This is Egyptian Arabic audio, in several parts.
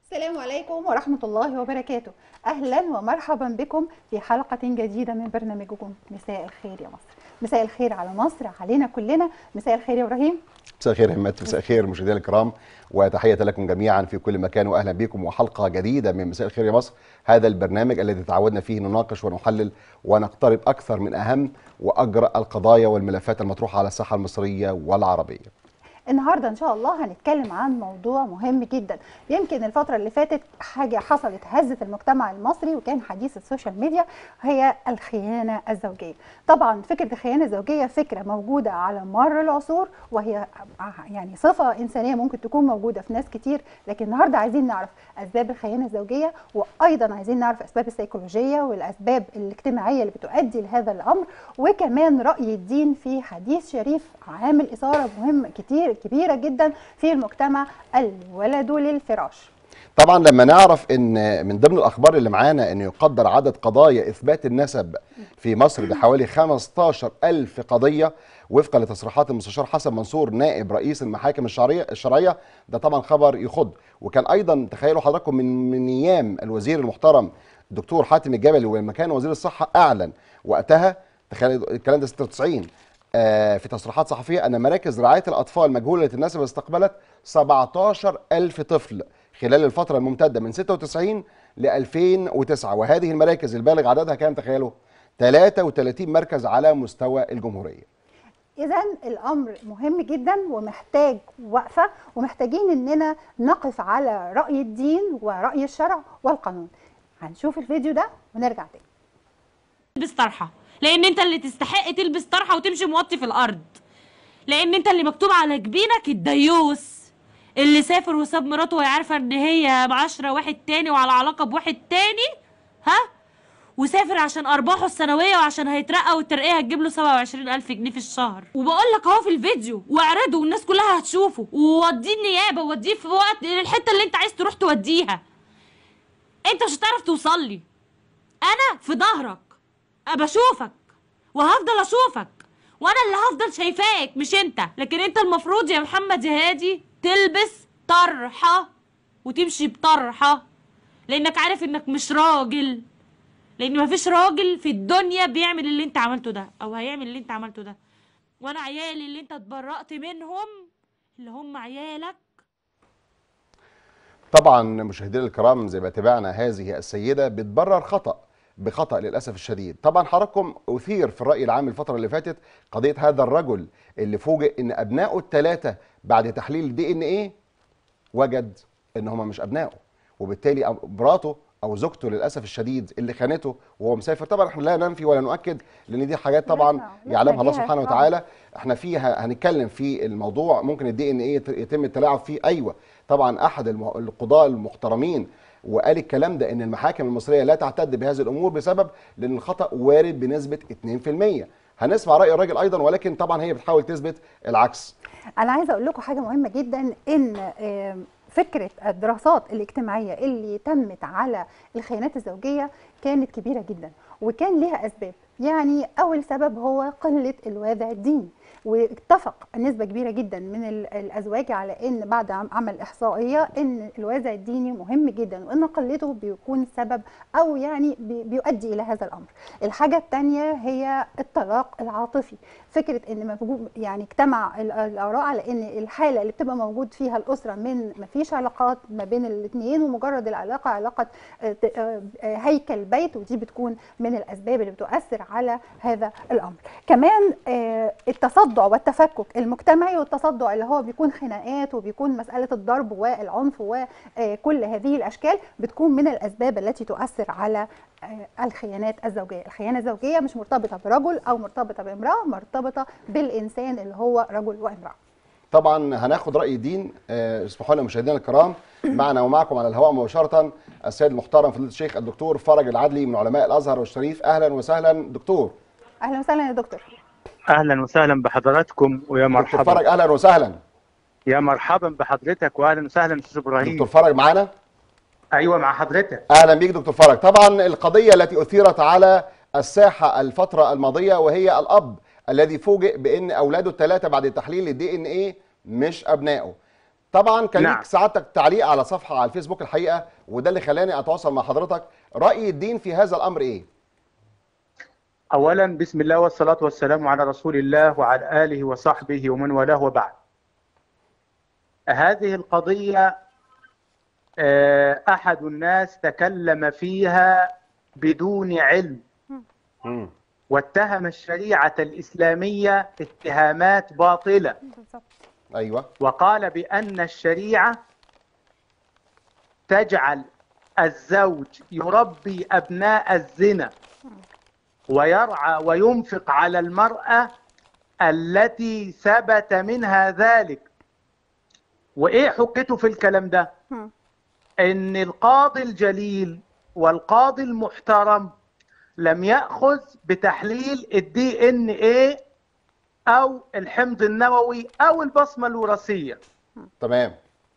السلام عليكم ورحمة الله وبركاته أهلا ومرحبا بكم في حلقة جديدة من برنامجكم مساء الخير يا مصر مساء الخير على مصر علينا كلنا مساء الخير يا إبراهيم مساء الخير همات مساء الخير مشاهدينا الكرام وتحية لكم جميعا في كل مكان واهلا بكم وحلقة جديدة من مساء الخير يا مصر هذا البرنامج الذي تعودنا فيه نناقش ونحلل ونقترب اكثر من اهم واجرأ القضايا والملفات المطروحة على الساحة المصرية والعربية النهارده ان شاء الله هنتكلم عن موضوع مهم جدا يمكن الفتره اللي فاتت حاجه حصلت هزت المجتمع المصري وكان حديث السوشيال ميديا هي الخيانه الزوجيه طبعا فكره الخيانه الزوجيه فكره موجوده على مر العصور وهي يعني صفه انسانيه ممكن تكون موجوده في ناس كتير لكن النهارده عايزين نعرف اسباب الخيانه الزوجيه وايضا عايزين نعرف اسباب السيكولوجيه والاسباب الاجتماعيه اللي بتؤدي لهذا الامر وكمان راي الدين في حديث شريف عامل اثاره مهم كتير كبيره جدا في المجتمع الولد للفراش طبعا لما نعرف ان من ضمن الاخبار اللي معانا ان يقدر عدد قضايا اثبات النسب في مصر بحوالي 15 الف قضيه وفقا لتصريحات المستشار حسن منصور نائب رئيس المحاكم الشرعيه الشرعيه ده طبعا خبر يخض وكان ايضا تخيلوا حضراتكم من من ايام الوزير المحترم الدكتور حاتم الجبلي ولما كان وزير الصحه اعلن وقتها تخيل الكلام ده 96 آه في تصريحات صحفيه ان مراكز رعايه الاطفال مجهوله النسب استقبلت 17 الف طفل خلال الفترة الممتدة من 96 ل 2009 وهذه المراكز البالغ عددها كام تخيلوا 33 مركز على مستوى الجمهورية إذا الأمر مهم جدا ومحتاج وقفة ومحتاجين إننا نقف على رأي الدين ورأي الشرع والقانون هنشوف الفيديو ده ونرجع تاني تلبس طرحه لان انت اللي تستحق تلبس طرحه وتمشي موطي في الارض لان انت اللي مكتوب على جبينك الديوس اللي سافر وساب مراته وهي عارفه ان هي معاشره واحد تاني وعلى علاقه بواحد تاني ها وسافر عشان ارباحه السنويه وعشان هيترقى والترقيه هتجيب له 27000 جنيه في الشهر وبقول لك اهو في الفيديو واعرضه والناس كلها هتشوفه ووديه النيابه ووديه في وقت الحته اللي انت عايز تروح توديها انت مش هتعرف توصل لي انا في ظهرك بشوفك وهفضل اشوفك وانا اللي هفضل شايفاك مش انت لكن انت المفروض يا محمد يا هادي تلبس طرحه وتمشي بطرحه لانك عارف انك مش راجل لان مفيش راجل في الدنيا بيعمل اللي انت عملته ده او هيعمل اللي انت عملته ده وانا عيالي اللي انت اتبرأت منهم اللي هم عيالك طبعا مشاهدينا الكرام زي ما تابعنا هذه السيدة بتبرر خطأ بخطأ للأسف الشديد طبعا حضراتكم أثير في الرأي العام الفترة اللي فاتت قضية هذا الرجل اللي فوجئ إن أبنائه الثلاثة بعد تحليل دي إن إيه وجد إن هما مش أبنائه وبالتالي مراته أو زوجته للأسف الشديد اللي خانته وهو مسافر طبعا احنا لا ننفي ولا نؤكد لأن دي حاجات طبعا يعلمها الله سبحانه وتعالى احنا فيها هنتكلم في الموضوع ممكن الدي ان ايه يتم التلاعب فيه ايوه طبعا احد القضاة المحترمين وقال الكلام ده ان المحاكم المصريه لا تعتد بهذه الامور بسبب لان الخطا وارد بنسبه 2% هنسمع راي الراجل ايضا ولكن طبعا هي بتحاول تثبت العكس انا عايزه اقول لكم حاجه مهمه جدا ان فكره الدراسات الاجتماعيه اللي تمت على الخيانات الزوجيه كانت كبيره جدا وكان ليها اسباب يعني اول سبب هو قله الوازع الديني واتفق نسبه كبيره جدا من الازواج على ان بعد عمل احصائيه ان الوازع الديني مهم جدا وان قلته بيكون سبب او يعني بيؤدي الى هذا الامر. الحاجه الثانيه هي الطلاق العاطفي، فكره ان يعني اجتمع الاراء على ان الحاله اللي بتبقى موجود فيها الاسره من ما فيش علاقات ما بين الاثنين ومجرد العلاقه علاقه هيكل بيت ودي بتكون من الاسباب اللي بتؤثر على هذا الامر. كمان التصدع والتفكك المجتمعي والتصدع اللي هو بيكون خناقات وبيكون مساله الضرب والعنف وكل هذه الاشكال بتكون من الاسباب التي تؤثر على الخيانات الزوجيه، الخيانه الزوجيه مش مرتبطه برجل او مرتبطه بامراه، مرتبطه بالانسان اللي هو رجل وامراه. طبعا هناخد راي دين اسمحوا لنا مشاهدينا الكرام معنا ومعكم على الهواء مباشره السيد المحترم فضيله الشيخ الدكتور فرج العدلي من علماء الازهر والشريف اهلا وسهلا دكتور. اهلا وسهلا يا دكتور. اهلا وسهلا بحضراتكم ويا مرحبا دكتور فرج اهلا وسهلا يا مرحبا بحضرتك واهلا وسهلا استاذ ابراهيم دكتور فرج معانا ايوه مع حضرتك اهلا بيك دكتور فرج طبعا القضيه التي اثيرت على الساحه الفتره الماضيه وهي الاب الذي فوجئ بان اولاده الثلاثه بعد تحليل الدي ان ايه مش ابنائه طبعا كان نعم. ليك سعادتك تعليق على صفحه على الفيسبوك الحقيقه وده اللي خلاني اتواصل مع حضرتك راي الدين في هذا الامر ايه اولا بسم الله والصلاه والسلام على رسول الله وعلى اله وصحبه ومن والاه وبعد هذه القضيه آه، احد الناس تكلم فيها بدون علم مم. واتهم الشريعه الاسلاميه اتهامات باطله بالظبط ايوه وقال بأن الشريعة تجعل الزوج يربي أبناء الزنا ويرعى وينفق على المرأة التي ثبت منها ذلك وإيه حجته في الكلام ده؟ مم. إن القاضي الجليل والقاضي المحترم لم يأخذ بتحليل الدي ان ايه او الحمض النووي او البصمة الوراثية تمام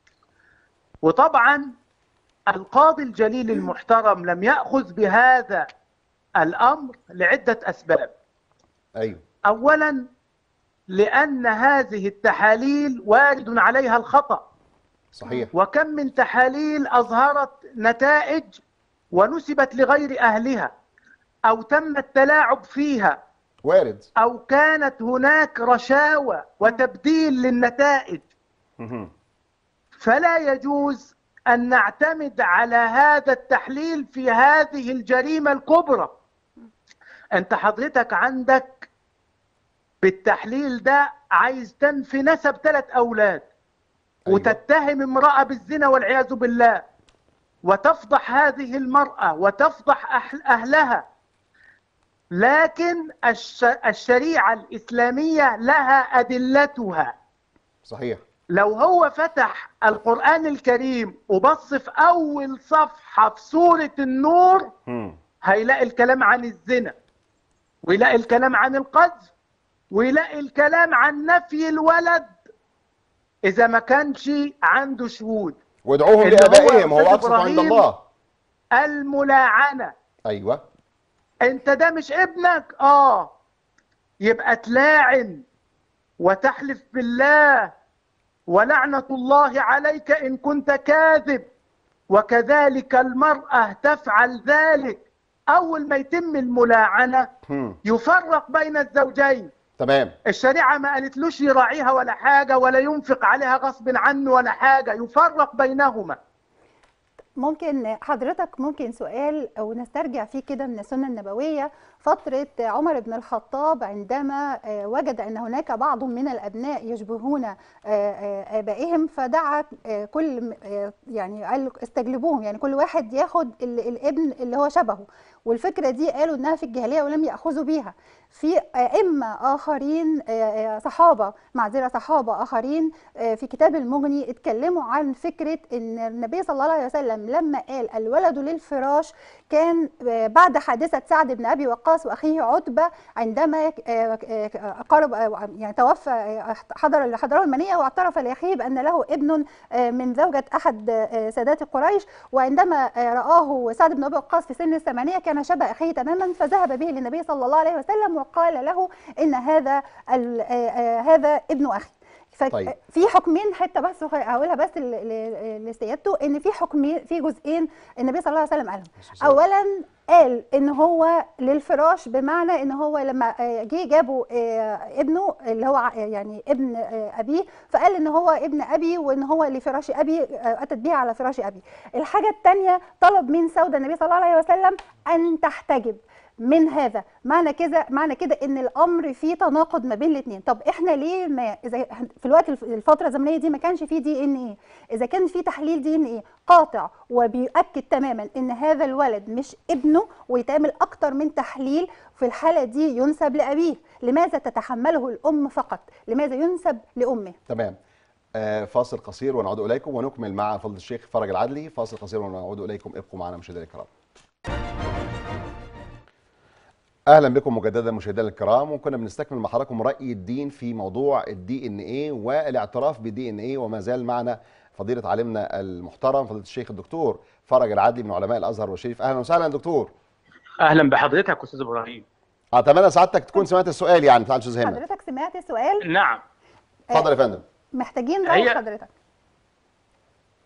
وطبعا القاضي الجليل المحترم لم يأخذ بهذا الأمر لعدة أسباب ايوه أولا لأن هذه التحاليل وارد عليها الخطأ صحيح وكم من تحاليل أظهرت نتائج ونسبت لغير أهلها أو تم التلاعب فيها وارد أو كانت هناك رشاوى وتبديل للنتائج مهم. فلا يجوز أن نعتمد على هذا التحليل في هذه الجريمة الكبرى أنت حضرتك عندك بالتحليل ده عايز تنفي نسب ثلاث أولاد أيوة. وتتهم امرأة بالزنا والعياذ بالله وتفضح هذه المرأة وتفضح أهل- أهلها لكن الش- الشريعة الإسلامية لها أدلتها صحيح لو هو فتح القرآن الكريم وبص في أول صفحة في سورة النور مم. هيلاقي الكلام عن الزنا ويلاقي الكلام عن القذف ويلاقي الكلام عن نفي الولد إذا ما كانش عنده شهود وادعوهم اللي هو لابائهم هو أستاذ اقسط عند إبراهيم. الله الملاعنة ايوه انت ده مش ابنك اه يبقى تلاعن وتحلف بالله ولعنة الله عليك إن كنت كاذب وكذلك المرأة تفعل ذلك أول ما يتم الملاعنة مم. يفرق بين الزوجين تمام الشريعة ما قالتلوش يراعيها ولا حاجة ولا ينفق عليها غصب عنه ولا حاجة يفرق بينهما ممكن حضرتك ممكن سؤال او نسترجع فيه كده من السنه النبويه فتره عمر بن الخطاب عندما آه، وجد ان هناك بعض من الابناء يشبهون آه، آه، ابائهم فدعا آه، كل آه، يعني قال استجلبوهم يعني كل واحد ياخد ال- الابن اللي هو شبهه والفكره دي قالوا انها في الجاهليه ولم ياخذوا بيها في ائمه اخرين آه، آه، صحابه معذره صحابه اخرين آه، في كتاب المغني اتكلموا عن فكره ان النبي صلى الله عليه وسلم لما قال الولد للفراش كان آه، بعد حادثه سعد بن ابي وقاص واخيه عتبه عندما آه، آه، قرب آه، يعني توفى آه، حضر حضره المنيه واعترف لاخيه بان له ابن آه، من زوجه احد آه، سادات قريش وعندما آه، رآه سعد بن ابي وقاص في سن الثمانيه كان شبه اخيه تماما فذهب به للنبي صلى الله عليه وسلم وقال له ان هذا ال- آه، آه، هذا ابن اخي ف- طيب. في حكمين حته بس هقولها بس ل- ل- لسيادته ان في حكمين في جزئين النبي صلى الله عليه وسلم قالهم اولا قال ان هو للفراش بمعنى ان هو لما آه، جه جابوا آه، ابنه اللي هو ع- يعني ابن آه، ابيه فقال ان هو ابن ابي وان هو لفراش ابي آه، اتت به على فراش ابي الحاجه الثانيه طلب من سوده النبي صلى الله عليه وسلم ان تحتجب من هذا معنى كده معنى كده ان الامر فيه تناقض ما بين الاثنين طب احنا ليه ما اذا في الوقت الف- الفتره الزمنيه دي ما كانش فيه دي ان ايه اذا كان في تحليل دي ان ايه قاطع وبيؤكد تماما ان هذا الولد مش ابنه ويتعمل اكتر من تحليل في الحاله دي ينسب لابيه لماذا تتحمله الام فقط لماذا ينسب لامه تمام آه فاصل قصير ونعود اليكم ونكمل مع فضل الشيخ فرج العدلي فاصل قصير ونعود اليكم ابقوا معنا مشاهدينا الكرام اهلا بكم مجددا مشاهدينا الكرام وكنا بنستكمل مع حضراتكم راي الدين في موضوع الدي ان ايه والاعتراف بالدي ان ايه وما زال معنا فضيله عالمنا المحترم فضيله الشيخ الدكتور فرج العدلي من علماء الازهر والشريف اهلا وسهلا يا دكتور أهلا بحضرتك أستاذ إبراهيم اتمنى سعادتك تكون سمعت السؤال يعني بتاع الاستاذ همت حضرتك سمعت السؤال نعم اتفضل يا فندم محتاجين راي هي- حضرتك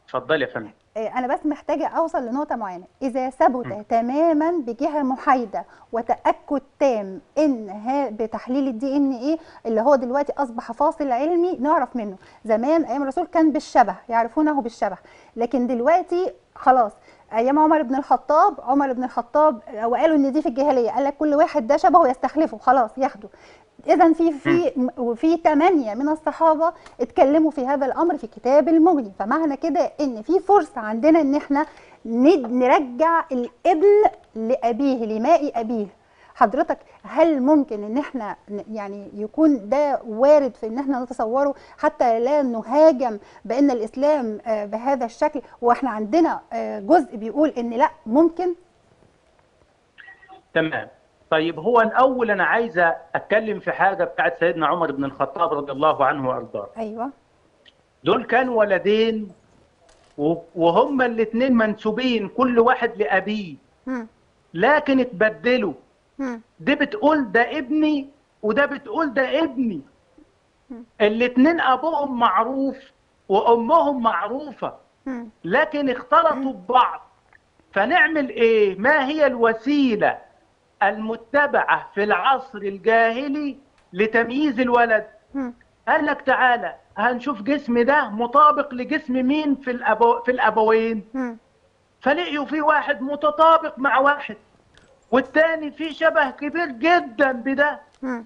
اتفضلي يا فندم آه، انا بس محتاجه اوصل لنقطه معينه اذا ثبت تماما بجهه محايده وتاكد تام ان ها بتحليل الدي ان ايه اللي هو دلوقتي اصبح فاصل علمي نعرف منه زمان ايام الرسول كان بالشبه يعرفونه بالشبه لكن دلوقتي خلاص ايام عمر بن الخطاب عمر بن الخطاب آه، وقالوا ان دي في الجاهليه قال لك كل واحد ده شبهه يستخلفه خلاص ياخده اذا في في وفي ثمانيه من الصحابه اتكلموا في هذا الامر في كتاب المغني فمعنى كده ان في فرصه عندنا ان احنا ند- نرجع الابن لابيه لماء ابيه حضرتك هل ممكن ان احنا ن- يعني يكون ده وارد في ان احنا نتصوره حتى لا نهاجم بان الاسلام آه، بهذا الشكل واحنا عندنا آه، جزء بيقول ان لا ممكن تمام طيب هو الاول انا عايزه اتكلم في حاجه بتاعت سيدنا عمر بن الخطاب رضي الله عنه وارضاه ايوه دول كانوا ولدين و- وهما الاثنين منسوبين كل واحد لابيه مم. لكن اتبدلوا مم. دي بتقول ده ابني وده بتقول ده ابني الاثنين ابوهم معروف وامهم معروفه مم. لكن اختلطوا ببعض فنعمل ايه ما هي الوسيله المتبعه في العصر الجاهلي لتمييز الولد مم. قال لك تعالى هنشوف جسم ده مطابق لجسم مين في الأبو في الابوين مم. فلقيوا في واحد متطابق مع واحد والتاني في شبه كبير جدا بده مم.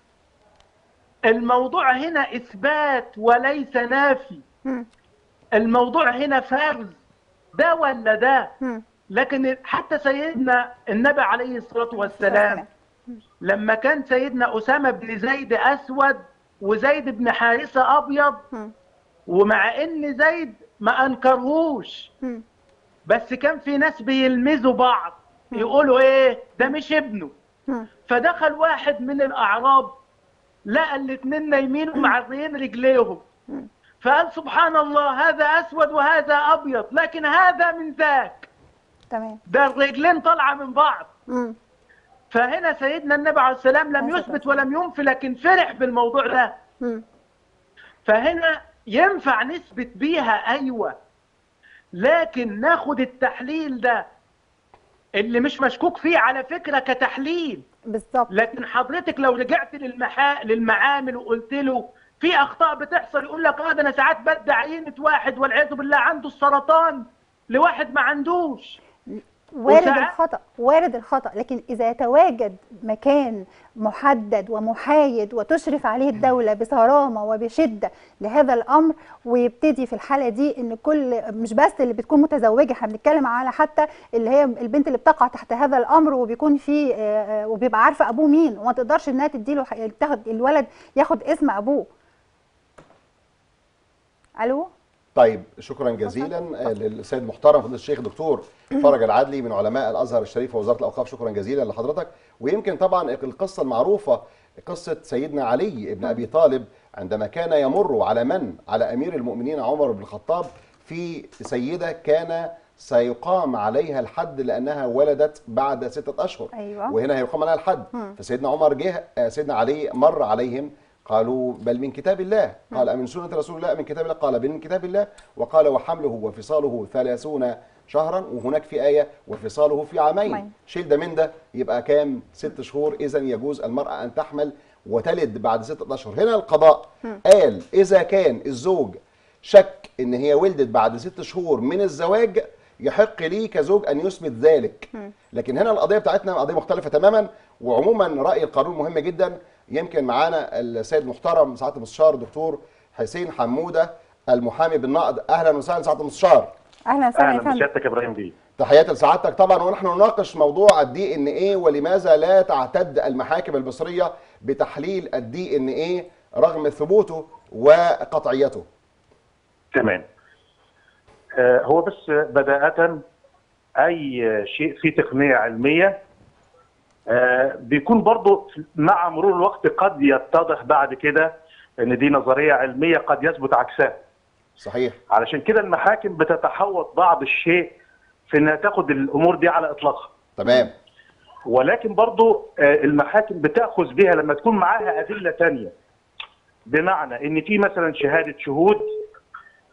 الموضوع هنا اثبات وليس نافي مم. الموضوع هنا فرز ده ولا ده مم. لكن حتى سيدنا النبي عليه الصلاة والسلام لما كان سيدنا أسامة بن زيد أسود وزيد بن حارثة أبيض مم. ومع إن زيد ما أنكرهوش مم. بس كان في ناس بيلمزوا بعض يقولوا إيه ده مش ابنه مم. فدخل واحد من الأعراب لقى الاتنين نايمين ومعريين رجليهم فقال سبحان الله هذا أسود وهذا أبيض لكن هذا من ذاك تمام ده الرجلين طالعة من بعض مم. فهنا سيدنا النبي عليه السلام لم عليه يثبت الصلاة ولم ينفي لكن فرح بالموضوع ده مم. فهنا ينفع نثبت بيها أيوة لكن ناخد التحليل ده اللي مش مشكوك فيه على فكرة كتحليل بالظبط لكن حضرتك لو رجعت للمحا... للمعامل وقلت له في اخطاء بتحصل يقول لك اه ده انا ساعات بدي عينه واحد والعياذ بالله عنده السرطان لواحد ما عندوش وارد وساعات- الخطأ وارد الخطأ لكن إذا تواجد مكان محدد ومحايد وتشرف عليه الدولة بصرامة وبشدة لهذا الأمر ويبتدي في الحالة دي إن كل مش بس اللي بتكون متزوجة احنا بنتكلم على حتى اللي هي البنت اللي بتقع تحت هذا الأمر وبيكون في آه، آه، وبيبقى عارفة أبوه مين وما تقدرش إنها تديله ح- تاخد الولد ياخد اسم أبوه ألو طيب شكرا جزيلا آه، للسيد محترم فضيله الشيخ دكتور فرج العدلي من علماء الازهر الشريف ووزاره الاوقاف شكرا جزيلا لحضرتك ويمكن طبعا القصه المعروفه قصه سيدنا علي بن ابي طالب عندما كان يمر على من على امير المؤمنين عمر بن الخطاب في سيده كان سيقام عليها الحد لانها ولدت بعد سته اشهر أيوة. وهنا هيقام عليها الحد مم. فسيدنا عمر جه آه، سيدنا علي مر عليهم قالوا بل من كتاب الله قال أمن سنة رسول الله من كتاب الله قال بل من كتاب الله وقال وحمله وفصاله ثلاثون شهرا وهناك في آية وفصاله في عامين عامين. شيل ده من ده يبقى كام ست شهور إذا يجوز المرأة أن تحمل وتلد بعد ستة أشهر هنا القضاء قال إذا كان الزوج شك إن هي ولدت بعد ست شهور من الزواج يحق لي كزوج أن يثبت ذلك لكن هنا القضية بتاعتنا قضية مختلفة تماما وعموما رأي القانون مهم جدا يمكن معانا السيد المحترم سعاده المستشار دكتور حسين حموده المحامي بالنقد اهلا وسهلا سعاده المستشار أهلا وسهلا يا اهلا فندم بسيادتك يا ابراهيم بيه تحياتي لسعادتك طبعا ونحن نناقش موضوع الدي ان ايه ولماذا لا تعتد المحاكم المصريه بتحليل الدي ان ايه رغم ثبوته وقطعيته تمام آه، هو بس بدايه اي شيء فيه تقنيه علميه آه، بيكون برضو مع مرور الوقت قد يتضح بعد كده ان دي نظريه علميه قد يثبت عكسها صحيح علشان كده المحاكم بتتحوط بعض الشيء في انها تاخد الامور دي على اطلاقها تمام ولكن برضو آه، المحاكم بتاخذ بها لما تكون معاها ادله تانية بمعنى ان في مثلا شهاده شهود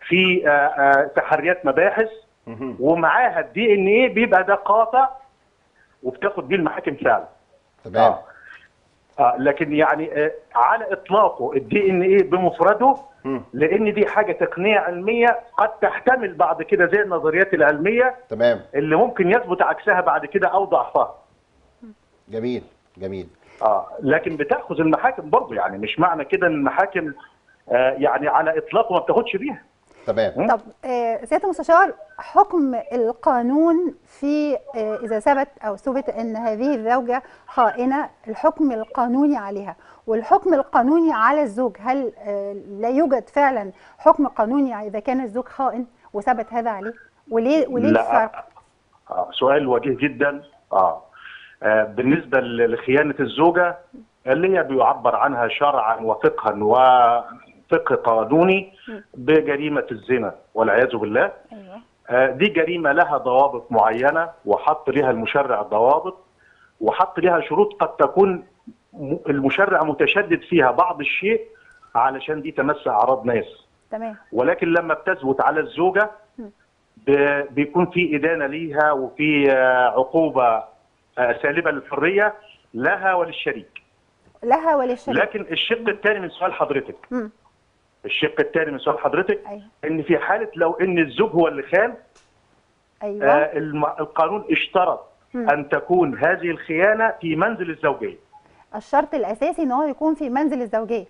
في آه، آه، تحريات مباحث مهم. ومعاها الدي ان ايه بيبقى ده قاطع وبتاخد بيه المحاكم فعلا تمام آه. آه لكن يعني آه على اطلاقه الدي ان ايه بمفرده مم. لان دي حاجه تقنيه علميه قد تحتمل بعد كده زي النظريات العلميه تمام اللي ممكن يثبت عكسها بعد كده او ضعفها جميل جميل اه لكن بتاخذ المحاكم برضه يعني مش معنى كده ان المحاكم آه يعني على اطلاقه ما بتاخدش بيها تمام طب آه، سياده المستشار حكم القانون في آه، اذا ثبت او ثبت ان هذه الزوجه خائنه الحكم القانوني عليها والحكم القانوني على الزوج هل آه، لا يوجد فعلا حكم قانوني اذا كان الزوج خائن وثبت هذا عليه وليه وليه لا. الفرق آه سؤال وجيه جدا اه, آه بالنسبه ل- لخيانه الزوجه اللي هي بيعبر عنها شرعا وفقها وفقه قانوني بجريمه الزنا والعياذ بالله ايوه آه، دي جريمة لها ضوابط معينة وحط لها المشرع ضوابط وحط لها شروط قد تكون م- المشرع متشدد فيها بعض الشيء علشان دي تمس أعراض ناس تمام ولكن لما بتثبت على الزوجة ب- بيكون في إدانة ليها وفي آه، عقوبة آه، سالبة للحرية لها وللشريك لها وللشريك لكن الشق الثاني من سؤال حضرتك مم. الشق الثاني من سؤال حضرتك ايوه ان في حاله لو ان الزوج هو اللي خان ايوه آه، الم- القانون اشترط مم. ان تكون هذه الخيانه في منزل الزوجيه الشرط الاساسي ان هو يكون في منزل الزوجيه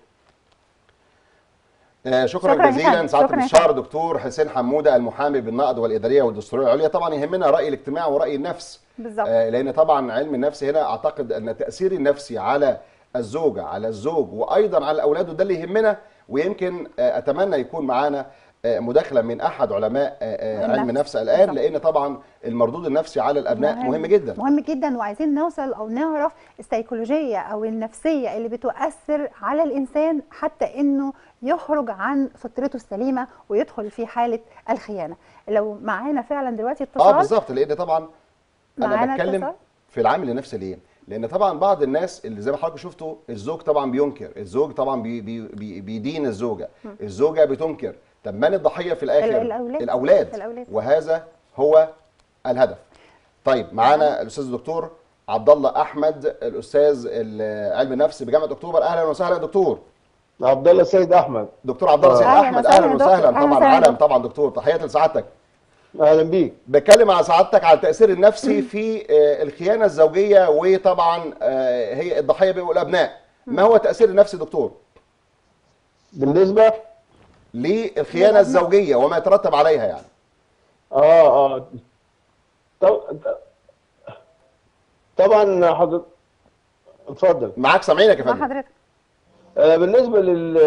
آه، شكرا, شكراً يا جزيلا فندم. سعاده شكراً يا المستشار دكتور حسين حموده المحامي بالنقد والاداريه والدستوريه العليا طبعا يهمنا راي الاجتماع وراي النفس بالظبط آه، لان طبعا علم النفس هنا اعتقد ان التاثير النفسي على الزوجه على الزوج وايضا على الاولاد وده اللي يهمنا ويمكن آه، اتمنى يكون معانا آه، مداخله من احد علماء آه، آه، النفس. علم النفس الان بالظبط. لان طبعا المردود النفسي على الابناء مهم جدا مهم جدا وعايزين نوصل او نعرف السيكولوجيه او النفسيه اللي بتؤثر على الانسان حتى انه يخرج عن فطرته السليمه ويدخل في حاله الخيانه لو معانا فعلا دلوقتي اه اتصال بالظبط لان طبعا انا معانا بتكلم اتصال؟ في العامل النفسي ليه؟ لان طبعا بعض الناس اللي زي ما حضرتك شفتوا الزوج طبعا بينكر الزوج طبعا بي بي بي بيدين الزوجه الزوجه بتنكر طب من الضحيه في الاخر ال- الأولاد. الاولاد الأولاد. وهذا هو الهدف طيب معانا الاستاذ الدكتور عبد الله احمد الاستاذ ال- علم النفس بجامعه اكتوبر اهلا وسهلا يا دكتور عبد الله السيد احمد دكتور عبد الله سيد أهلاً احمد وسهلاً اهلا يا دكتور. وسهلا أهلاً طبعا وسهلاً يا علم دكتور. طبعا دكتور تحياتي لسعادتك اهلا بيك بتكلم على سعادتك على التأثير النفسي في آه، الخيانة الزوجية وطبعا آه، هي الضحية بيبقوا الأبناء ما هو التأثير النفسي دكتور بالنسبه للخيانة الزوجية وما يترتب عليها يعني اه اه طب طبعا حضرتك اتفضل معاك سامعينك يا مع فندم حضرتك آه بالنسبه لل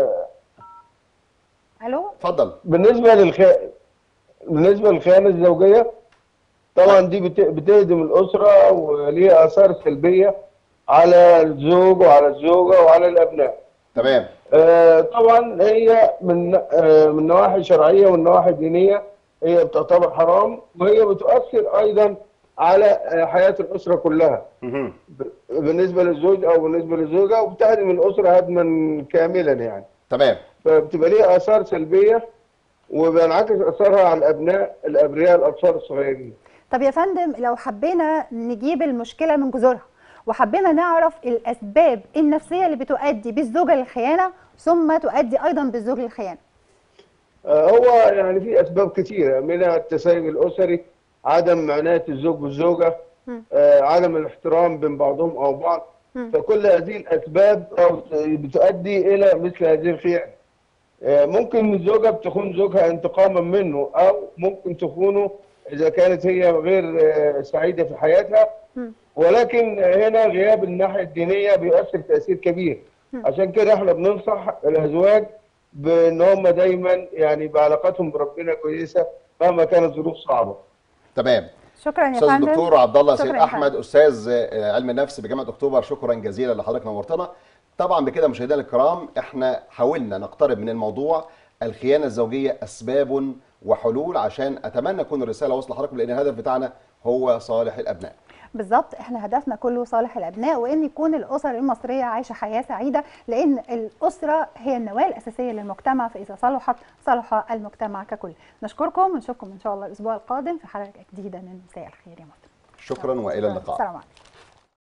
الو اتفضل بالنسبه للخ بالنسبه للخيانه الزوجيه طبعا دي بت... بتهدم الاسره وليها اثار سلبيه على الزوج وعلى الزوجه وعلى الابناء تمام آه، طبعا هي من آه، من نواحي شرعيه ومن نواحي دينيه هي بتعتبر حرام وهي بتؤثر ايضا على آه، حياه الاسره كلها مهم. ب- بالنسبه للزوج او بالنسبه للزوجه وبتهدم الاسره هدما كاملا يعني تمام فبتبقى ليها اثار سلبيه وبينعكس اثرها على الابناء الابرياء الاطفال الصغيرين طب يا فندم لو حبينا نجيب المشكله من جذورها وحبينا نعرف الاسباب النفسيه اللي بتؤدي بالزوجه للخيانه ثم تؤدي ايضا بالزوج للخيانه آه، هو يعني في اسباب كثيره منها التسيب الاسري عدم عنايه الزوج بالزوجه مم. آه، عدم الاحترام بين بعضهم او بعض مم. فكل هذه الاسباب أو بتؤدي الى مثل هذه الخيانه آه، ممكن الزوجه بتخون زوجها انتقاما منه او ممكن تخونه اذا كانت هي غير آه، سعيده في حياتها مم. ولكن هنا غياب الناحيه الدينيه بيؤثر تاثير كبير عشان كده احنا بننصح الازواج بان هم دايما يعني بعلاقتهم بربنا كويسه مهما كانت ظروف صعبه تمام شكرا يا استاذ فندم الدكتور عبد الله شكراً سيد يا احمد فندم. استاذ آه، علم النفس بجامعه اكتوبر شكرا جزيلا لحضرتك نورتنا طبعا بكده مشاهدينا الكرام احنا حاولنا نقترب من الموضوع الخيانه الزوجيه اسباب وحلول عشان اتمنى تكون الرساله واصله لحضراتكم لان الهدف بتاعنا هو صالح الابناء بالظبط احنا هدفنا كله صالح الابناء وان يكون الاسر المصريه عايشه حياه سعيده لان الاسره هي النواه الاساسيه للمجتمع فاذا صلحت صلح المجتمع ككل نشكركم ونشوفكم ان شاء الله الاسبوع القادم في حلقه جديده من مساء الخير يا مصر شكرا والى اللقاء السلام عليكم